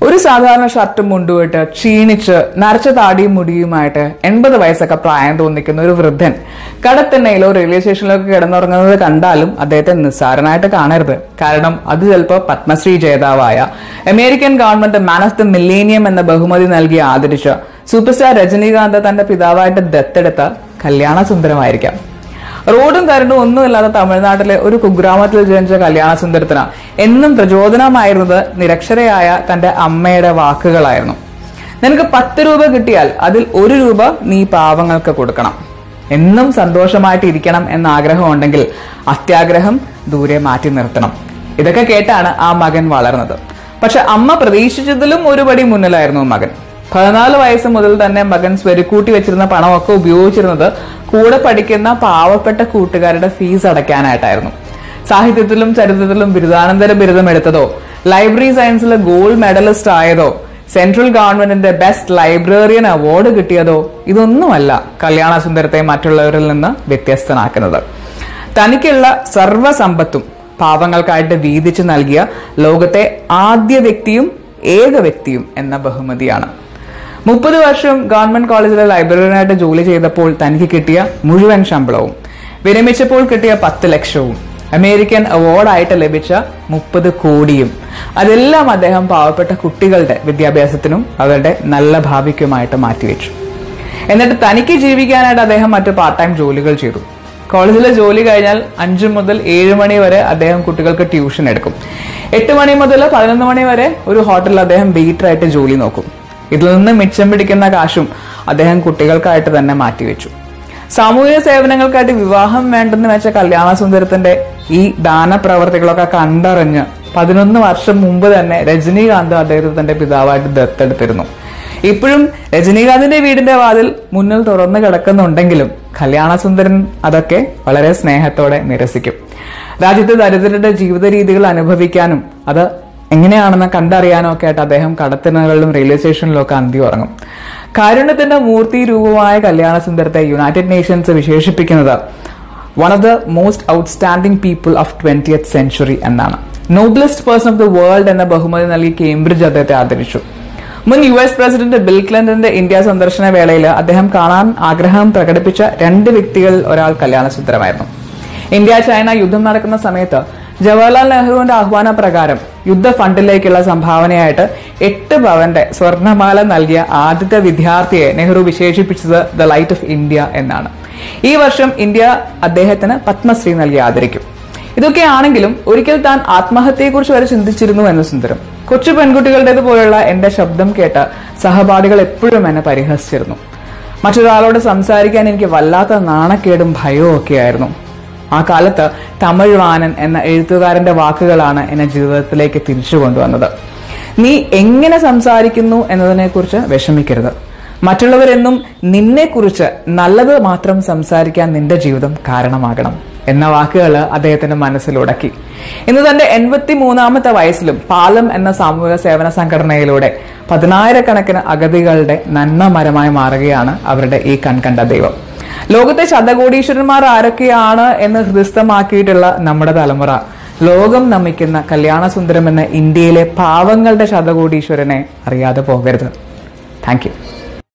ഒരു സാധാരണ ഷർട്ടും മുണ്ടുമിട്ട് ക്ഷീണിച്ച് നരച്ച താടിയും മുടിയുമായിട്ട് എൺപത് വയസ്സൊക്കെ പ്രായം തോന്നിക്കുന്ന ഒരു വൃദ്ധൻ കടത്തെണ്ണയിലോ റെയിൽവേ സ്റ്റേഷനിലോ ഒക്കെ കിടന്നുറങ്ങുന്നത് കണ്ടാലും അദ്ദേഹത്തെ നിസ്സാരനായിട്ട് കാണരുത് കാരണം അത് ചിലപ്പോൾ പത്മശ്രീ ജേതാവായ American government man of the millennium എന്ന ബഹുമതി നൽകി ആദരിച്ച സൂപ്പർ സ്റ്റാർ രജനീകാന്ത് തന്റെ പിതാവായിട്ട് ദത്തെടുത്ത കല്യാണ സുന്ദരമായിരിക്കാം റോഡും കരണ്ടും ഒന്നുമില്ലാത്ത തമിഴ്നാട്ടിലെ ഒരു കുഗ്രാമത്തിൽ ജനിച്ച കല്യാണ സുന്ദരത്തിന് എന്നും പ്രചോദനമായിരുന്നത് നിരക്ഷരയായ തന്റെ അമ്മയുടെ വാക്കുകളായിരുന്നു നിനക്ക് പത്ത് രൂപ കിട്ടിയാൽ അതിൽ ഒരു രൂപ നീ പാവങ്ങൾക്ക് കൊടുക്കണം എന്നും സന്തോഷമായിട്ട് ഇരിക്കണം എന്ന ആഗ്രഹം ഉണ്ടെങ്കിൽ അത്യാഗ്രഹം ദൂരെ മാറ്റി നിർത്തണം ഇതൊക്കെ കേട്ടാണ് ആ മകൻ വളർന്നത് പക്ഷെ അമ്മ പ്രതീക്ഷിച്ചതിലും ഒരു പടി മുന്നിലായിരുന്നു മകൻ പതിനാല് വയസ്സ് മുതൽ തന്നെ മകൻ സ്വരുക്കൂട്ടി വെച്ചിരുന്ന പണമൊക്കെ ഉപയോഗിച്ചിരുന്നത് കൂടെ പഠിക്കുന്ന പാവപ്പെട്ട കൂട്ടുകാരുടെ ഫീസ് അടയ്ക്കാനായിട്ടായിരുന്നു സാഹിത്യത്തിലും ചരിത്രത്തിലും ബിരുദാനന്തര ബിരുദം എടുത്തതോ ലൈബ്രറി സയൻസിൽ ഗോൾഡ് മെഡലിസ്റ്റ് ആയതോ സെൻട്രൽ ഗവൺമെന്റിന്റെ ബെസ്റ്റ് ലൈബ്രറിയൻ അവാർഡ് കിട്ടിയതോ ഇതൊന്നുമല്ല കല്യാണ സുന്ദരത്തെ മറ്റുള്ളവരിൽ നിന്ന് വ്യത്യസ്തനാക്കുന്നത് തനിക്കുള്ള സർവ്വസമ്പത്തും പാവങ്ങൾക്കായിട്ട് വീതിച്ചു നൽകിയ ലോകത്തെ ആദ്യ വ്യക്തിയും ഏക വ്യക്തിയും എന്ന ബഹുമതിയാണ് മുപ്പത് വർഷം ഗവൺമെന്റ് കോളേജിലെ ലൈബ്രറിയനായിട്ട് ജോലി ചെയ്തപ്പോൾ തനിക്ക് കിട്ടിയ മുഴുവൻ ശമ്പളവും വിരമിച്ചപ്പോൾ കിട്ടിയ പത്ത് ലക്ഷവും അമേരിക്കൻ അവാർഡായിട്ട് ലഭിച്ച മുപ്പത് കോടിയും അതെല്ലാം അദ്ദേഹം പാവപ്പെട്ട കുട്ടികളുടെ വിദ്യാഭ്യാസത്തിനും അവരുടെ നല്ല ഭാവിക്കുമായിട്ട് മാറ്റിവെച്ചു എന്നിട്ട് തനിക്ക് ജീവിക്കാനായിട്ട് അദ്ദേഹം മറ്റു പാർട്ട് ടൈം ജോലികൾ ചെയ്തു കോളേജിലെ ജോലി കഴിഞ്ഞാൽ അഞ്ചു മുതൽ ഏഴ് മണി വരെ അദ്ദേഹം കുട്ടികൾക്ക് ട്യൂഷൻ എടുക്കും എട്ട് മണി മുതൽ പതിനൊന്ന് മണി വരെ ഒരു ഹോട്ടലിൽ അദ്ദേഹം വെയിറ്ററായിട്ട് ജോലി നോക്കും ഇതിൽ നിന്ന് മിച്ചം പിടിക്കുന്ന കാശും അദ്ദേഹം കുട്ടികൾക്കായിട്ട് തന്നെ മാറ്റിവെച്ചു സാമൂഹിക സേവനങ്ങൾക്കായിട്ട് വിവാഹം വേണ്ടെന്ന് വെച്ച കല്യാണ സുന്ദരത്തിന്റെ ഈ ദാനപ്രവർത്തികളൊക്കെ കണ്ടറിഞ്ഞ് പതിനൊന്ന് വർഷം മുമ്പ് തന്നെ രജനീകാന്ത് അദ്ദേഹത്തെ തന്റെ പിതാവായിട്ട് ദത്തെടുത്തിരുന്നു ഇപ്പോഴും രജനീകാന്തിന്റെ വീടിന്റെ വാതിൽ മുന്നിൽ തുറന്നു കിടക്കുന്നുണ്ടെങ്കിലും കല്യാണസുന്ദരൻ അതൊക്കെ വളരെ സ്നേഹത്തോടെ നിരസിക്കും രാജ്യത്തെ ദരിദ്രരുടെ ജീവിത രീതികൾ അനുഭവിക്കാനും അത് എങ്ങനെയാണെന്ന് കണ്ടറിയാനും ഒക്കെ ആയിട്ട് അദ്ദേഹം കടത്തിനകളിലും റെയിൽവേ സ്റ്റേഷനിലും ഒക്കെ അന്തി ഉറങ്ങും കാരുണ്യത്തിന്റെ മൂർത്തി രൂപമായ കല്യാണസുന്ദരത്തെ യുണൈറ്റഡ് നേഷൻസ് വിശേഷിപ്പിക്കുന്നത് one of the most outstanding people of twentieth century എന്നാണ് noblest person of the world എന്ന ബഹുമതി നൽകി കേംബ്രിഡ്ജ് അദ്ദേഹത്തെ ആദരിച്ചു മുൻ യു എസ് പ്രസിഡന്റ് ബിൽ ക്ലിന്റന്റെ ഇന്ത്യ സന്ദർശന വേളയിൽ അദ്ദേഹം കാണാൻ ആഗ്രഹം പ്രകടിപ്പിച്ച രണ്ട് വ്യക്തികളിൽ ഒരാൾ കല്യാണസുന്ദരമായിരുന്നു ഇന്ത്യ ചൈന യുദ്ധം നടക്കുന്ന സമയത്ത് ജവഹർലാൽ നെഹ്റുവിന്റെ ആഹ്വാന പ്രകാരം യുദ്ധ ഫണ്ടിലേക്കുള്ള സംഭാവനയായിട്ട് എട്ട് പവന്റെ സ്വർണമാല നൽകിയ ആദ്യത്തെ വിദ്യാർത്ഥിയെ നെഹ്റു വിശേഷിപ്പിച്ചത് ദ ലൈറ്റ് ഓഫ് ഇന്ത്യ എന്നാണ് ഈ വർഷം ഇന്ത്യ അദ്ദേഹത്തിന് പത്മശ്രീ നൽകി ആദരിക്കും ഇതൊക്കെ ആണെങ്കിലും ഒരിക്കൽ താൻ ആത്മഹത്യയെക്കുറിച്ച് വരെ ചിന്തിച്ചിരുന്നു എന്ന് സുന്ദരം കൊച്ചു പെൺകുട്ടികളുടേത് പോലുള്ള എന്റെ ശബ്ദം കേട്ട സഹപാഠികൾ എപ്പോഴും എന്നെ പരിഹസിച്ചിരുന്നു മറ്റൊരാളോട് സംസാരിക്കാൻ എനിക്ക് വല്ലാത്ത നാണക്കേടും ഭയവും ഒക്കെയായിരുന്നു ആ കാലത്ത് തമിഴ് വാനൻ എന്ന എഴുത്തുകാരന്റെ വാക്കുകളാണ് എന്നെ ജീവിതത്തിലേക്ക് തിരിച്ചു കൊണ്ടുവന്നത് നീ എങ്ങനെ സംസാരിക്കുന്നു എന്നതിനെക്കുറിച്ച് വിഷമിക്കരുത് മറ്റുള്ളവരെന്നും നിന്നെക്കുറിച്ച് നല്ലത് മാത്രം സംസാരിക്കാൻ നിന്റെ ജീവിതം കാരണമാകണം എന്ന വാക്കുകൾ അദ്ദേഹത്തിന്റെ മനസ്സിലുടക്കി ഇന്ന് തന്റെ എൺപത്തി മൂന്നാമത്തെ വയസ്സിലും പാലം എന്ന സാമൂഹിക സേവന സംഘടനയിലൂടെ പതിനായിരക്കണക്കിന് അഗതികളുടെ നന്മ മരമായി മാറുകയാണ് അവരുടെ ഈ കൺകണ്ട ദൈവം ലോകത്തെ ശതകോടീശ്വരന്മാർ ആരൊക്കെയാണ് എന്ന് ഹൃദയസ്ഥമാക്കിയിട്ടുള്ള നമ്മുടെ തലമുറ ലോകം നമിക്കുന്ന കല്യാണസുന്ദരം എന്ന ഇന്ത്യയിലെ പാവങ്ങളുടെ ശതകോടീശ്വരനെ അറിയാതെ പോകരുത് താങ്ക് യു